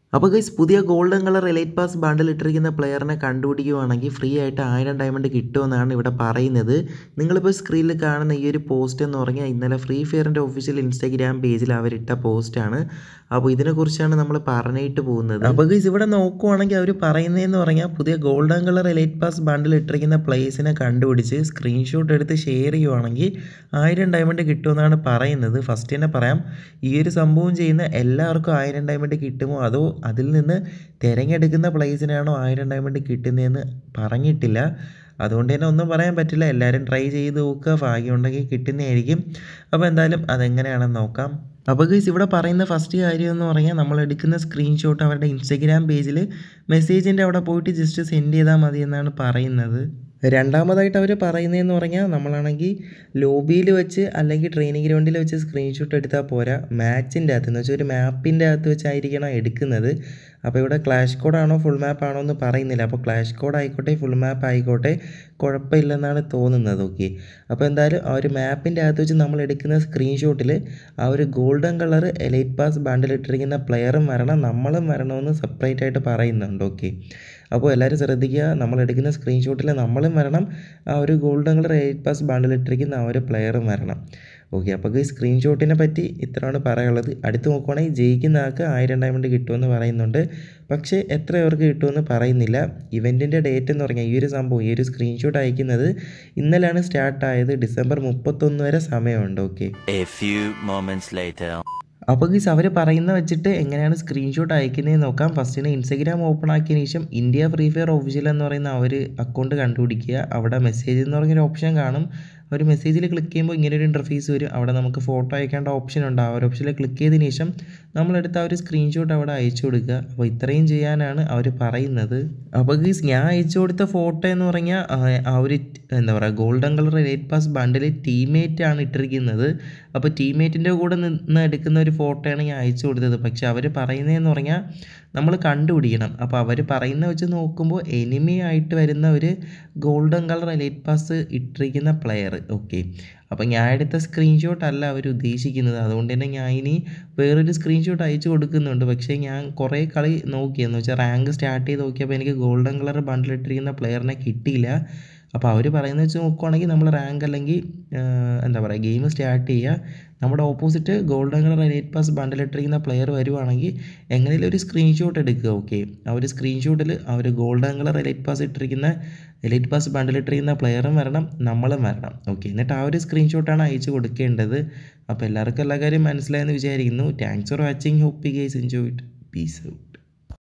അപ്പോൾ ഗൈസ് പുതിയ golden colour elite pass bundle ഇട്ടിരിക്കുന്ന പ്ലെയറിനെ കണ്ടുപിടിക്കുകയാണെങ്കിൽ ഫ്രീ ആയിട്ട് ആയിരം ഡയമണ്ട് കിട്ടുമെന്നാണ് ഇവിടെ പറയുന്നത് നിങ്ങളിപ്പോൾ സ്ക്രീനിൽ കാണുന്ന ഈ ഒരു പോസ്റ്റ് എന്ന് പറഞ്ഞാൽ ഇന്നലെ ഫ്രീ ഫയറിൻ്റെ ഒഫീഷ്യൽ ഇൻസ്റ്റാഗ്രാം പേജിൽ അവരിട്ട പോസ്റ്റാണ് അപ്പോൾ ഇതിനെക്കുറിച്ചാണ് നമ്മൾ പറഞ്ഞിട്ട് പോകുന്നത് അപ്പോൾ ഗൈസ് ഇവിടെ നോക്കുവാണെങ്കിൽ അവർ പറയുന്നതെന്ന് പറഞ്ഞാൽ പുതിയ golden colour elite pass bundle ഇട്ടിരിക്കുന്ന പ്ലേസിനെ കണ്ടുപിടിച്ച് സ്ക്രീൻഷോട്ട് എടുത്ത് ഷെയർ ചെയ്യുവാണെങ്കിൽ ആയിരം ഡയമണ്ട് കിട്ടുമെന്നാണ് പറയുന്നത് ഫസ്റ്റ് തന്നെ പറയാം ഈ ഒരു സംഭവം ചെയ്യുന്ന എല്ലാവർക്കും ആയിരം ഡയമണ്ട് കിട്ടുമോ അതോ അതിൽ നിന്ന് തിരഞ്ഞെടുക്കുന്ന പ്ലേസിനാണോ ആയിരം ഡയമണ്ട് കിട്ടുന്നതെന്ന് പറഞ്ഞിട്ടില്ല അതുകൊണ്ട് തന്നെ ഒന്നും പറയാൻ പറ്റില്ല എല്ലാവരും ട്രൈ ചെയ്ത് നോക്കുക ഭാഗ്യമുണ്ടെങ്കിൽ കിട്ടുന്നതായിരിക്കും അപ്പോൾ എന്തായാലും അതെങ്ങനെയാണെന്ന് നോക്കാം അപ്പോൾ ഗൈസ് ഇവിടെ പറയുന്ന ഫസ്റ്റ് കാര്യം എന്ന് പറഞ്ഞാൽ നമ്മൾ എടുക്കുന്ന സ്ക്രീൻഷോട്ട് അവരുടെ ഇൻസ്റ്റഗ്രാം പേജിൽ മെസ്സേജിൻ്റെ അവിടെ പോയിട്ട് ജസ്റ്റ് സെൻഡ് ചെയ്താൽ മതി എന്നാണ് പറയുന്നത് രണ്ടാമതായിട്ട് അവർ പറയുന്നതെന്ന് പറഞ്ഞാൽ നമ്മളാണെങ്കിൽ ലോബിയിൽ വെച്ച് അല്ലെങ്കിൽ ട്രെയിനിങ് ഗ്രൗണ്ടിൽ വെച്ച് സ്ക്രീൻഷോട്ട് എടുത്താൽ പോരാ മാച്ചിൻ്റെ അകത്ത് എന്ന് വെച്ചാൽ ഒരു മാപ്പിൻ്റെ അകത്ത് വെച്ചായിരിക്കണം എടുക്കുന്നത് അപ്പോൾ ഇവിടെ ക്ലാഷ് കോഡാണോ ഫുൾ മാപ്പ് ആണോ എന്ന് പറയുന്നില്ല അപ്പോൾ ക്ലാഷ് കോഡ് ആയിക്കോട്ടെ ഫുൾ മാപ്പ് ആയിക്കോട്ടെ കുഴപ്പമില്ലെന്നാണ് തോന്നുന്നത് ഓക്കെ അപ്പോൾ എന്തായാലും ആ ഒരു മാപ്പിൻ്റെ അകത്ത് വെച്ച് നമ്മൾ എടുക്കുന്ന സ്ക്രീൻഷോട്ടിൽ ആ ഒരു golden colour elite pass bundle ഇട്ടിരിക്കുന്ന പ്ലെയറും വരണം നമ്മളും വരണമെന്ന് സെപ്പറേറ്റ് ആയിട്ട് പറയുന്നുണ്ട് ഓക്കെ അപ്പോൾ എല്ലാവരും ശ്രദ്ധിക്കുക നമ്മൾ എടുക്കുന്ന സ്ക്രീൻഷോട്ടിൽ നമ്മളും വരണം ആ ഒരു golden colour elite pass bundle ഇട്ടിരിക്കുന്ന ആ ഒരു പ്ലെയറും വരണം ഓക്കെ അപ്പോൾ ഈ സ്ക്രീൻഷോട്ടിനെ പറ്റി ഇത്രയാണ് പറയാനുള്ളത് അടുത്ത് നോക്കുവാണെങ്കിൽ ജയിക്കുന്ന ആൾക്ക് ആയിരം ഡയമണ്ട് കിട്ടുമെന്ന് പറയുന്നുണ്ട് പക്ഷേ എത്ര പേർക്ക് കിട്ടുമെന്ന് പറയുന്നില്ല ഇവൻറ്റിൻ്റെ ഡേറ്റ് എന്ന് പറഞ്ഞാൽ ഈ ഒരു സംഭവം ഈ ഒരു സ്ക്രീൻഷോട്ട് അയക്കുന്നത് ഇന്നലെയാണ് സ്റ്റാർട്ടായത് ഡിസംബർ മുപ്പത്തൊന്ന് വരെ സമയമുണ്ട് okay A few moments later. അപ്പോൾ ഗീസ് അവർ പറയുന്ന വെച്ചിട്ട് എങ്ങനെയാണ് സ്ക്രീൻഷോട്ട് അയക്കുന്നതെന്ന് നോക്കാം ഫസ്റ്റിന് ഇൻസ്റ്റഗ്രാം ഓപ്പൺ ആക്കിയതിന് ശേഷം ഇന്ത്യ ഫ്രീ ഫയർ ഒഫീഷ്യൽ എന്ന് പറയുന്ന ആ ഒരു അക്കൗണ്ട് കണ്ടുപിടിക്കുക അവിടെ മെസ്സേജ് എന്ന് പറഞ്ഞൊരു ഓപ്ഷൻ കാണും ഒരു മെസ്സേജിൽ ക്ലിക്ക് ചെയ്യുമ്പോൾ ഇങ്ങനെ ഒരു ഇൻ്റർഫേസ് വരും അവിടെ നമുക്ക് ഫോട്ടോ അയക്കേണ്ട ഓപ്ഷൻ ഉണ്ട് ആ ഒരു ഓപ്ഷനിൽ ക്ലിക്ക് ചെയ്തതിന് ശേഷം നമ്മളെടുത്ത ആ ഒരു സ്ക്രീൻഷോട്ട് അവിടെ അയച്ചു കൊടുക്കുക അപ്പോൾ ഇത്രയും ചെയ്യാനാണ് അവർ പറയുന്നത് അപ്പോൾ ഗീസ് ഞാൻ അയച്ചു കൊടുത്ത ഫോട്ടോ എന്ന് പറഞ്ഞാൽ ആ- ആ ഒരു എന്താ പറയുക golden colour elite pass bundle teammate ആണ് ഇട്ടിരിക്കുന്നത് അപ്പോൾ ടീമേറ്റിൻ്റെ കൂടെ നിന്ന് എടുക്കുന്ന ഒരു ഫോട്ടോയാണ് ഞാൻ അയച്ചു കൊടുത്തത് പക്ഷെ അവർ പറയുന്നതെന്ന് പറഞ്ഞാൽ നമ്മൾ കണ്ടുപിടിക്കണം അപ്പോൾ അവർ പറയുന്ന വെച്ച് നോക്കുമ്പോൾ എനിമി ആയിട്ട് വരുന്ന ഒരു ഗോൾഡൻ കളർ എലൈറ്റ് പാസ് ഇട്ടിരിക്കുന്ന പ്ലെയർ ഓക്കെ അപ്പോൾ ഞാൻ എടുത്ത സ്ക്രീൻഷോട്ട് അല്ല അവർ ഉദ്ദേശിക്കുന്നത് അതുകൊണ്ട് തന്നെ ഞാൻ ഇനി വേറൊരു സ്ക്രീൻഷോട്ട് അയച്ചു കൊടുക്കുന്നുണ്ട് പക്ഷേ ഞാൻ കുറേ കളി നോക്കിയെന്ന് വെച്ചാൽ റാങ്ക് സ്റ്റാർട്ട് ചെയ്ത് നോക്കിയപ്പോൾ എനിക്ക് ഗോൾഡൻ കളർ ബണ്ടിൽ ഇട്ടിരിക്കുന്ന പ്ലെയറിനെ കിട്ടിയില്ല അപ്പോൾ അവർ പറയുന്നത് വെച്ച് നോക്കുവാണെങ്കിൽ നമ്മൾ റാങ്ക് അല്ലെങ്കിൽ ആഹ്, എന്താ പറയുക ഗെയിം സ്റ്റാർട്ട് ചെയ്യുക നമ്മുടെ opposite golden colour elite pass ബണ്ടിലിട്ടിരിക്കുന്ന പ്ലെയർ വരുവാണെങ്കിൽ എങ്ങനെയും ഒരു സ്ക്രീൻഷോട്ട് എടുക്കുക ഓക്കെ ആ ഒരു സ്ക്രീൻഷോട്ടിൽ ആ ഒരു ഗോൾഡൻ കളർ എലൈറ്റ് പാസ് ഇട്ടിരിക്കുന്ന എലൈറ്റ് പാസ് ബണ്ടിലിട്ടിരിക്കുന്ന പ്ലെയറും വരണം നമ്മളും വരണം ഓക്കെ എന്നിട്ട് ആ ഒരു സ്ക്രീൻഷോട്ടാണ് അയച്ചു കൊടുക്കേണ്ടത് അപ്പോൾ എല്ലാവർക്കും എല്ലാ കാര്യം മനസ്സിലായെന്ന് വിചാരിക്കുന്നു thanks for watching hope guys enjoy it peace out